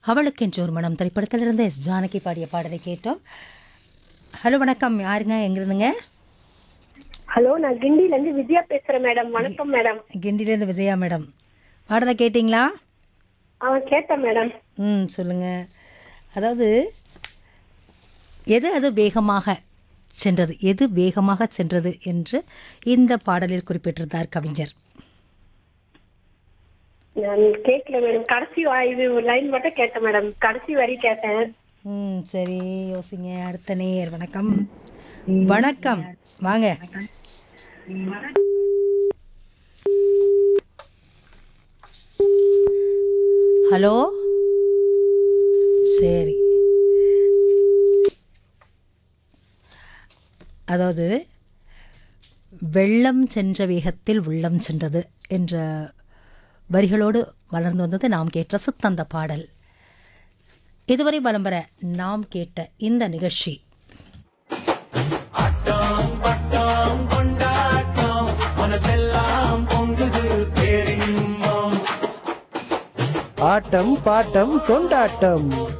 அவளுக்கென்று ஒரு மனம் திரைப்படத்திலிருந்து எஸ் ஜானகி பாடிய பாடலை கேட்டோம் ஹலோ வணக்கம் யாருங்க எங்கிருந்துங்க ஹலோ நான் கிண்டில இருந்து வித்யா பேசுறேன் மேடம் வணக்கம் மேடம் கிண்டிலேருந்து விஜயா மேடம் பாடலை கேட்டிங்களா ஆ கேட்டேன் மேடம் ம் சொல்லுங்கள் அதாவது எது அது வேகமாக சென்றது எது வேகமாக சென்றது என்று இந்த பாடலில் குறிப்பிட்டிருந்தார் கவிஞர் நான் கேட்கல மேடம் கடைசி வா- இது ஒரு லைன் மட்டும் கேட்டேன் மேடம் கடைசி வரி கேட்டேன் ம் சரி யோசிங்க அடுத்த நேர் வணக்கம் வணக்கம் வாங்க ஹலோ சரி அதாவது வெள்ளம் சென்ற வேகத்தில் உள்ளம் சென்றது என்ற வரிகளோடு வளர்ந்து வந்தது நாம் கேட்ட சுத்தந்த பாடல் இதுவரை பலம் பெற நாம் கேட்ட இந்த நிகழ்ச்சி ஆட்டம் பாட்டம் கொண்டாட்டம்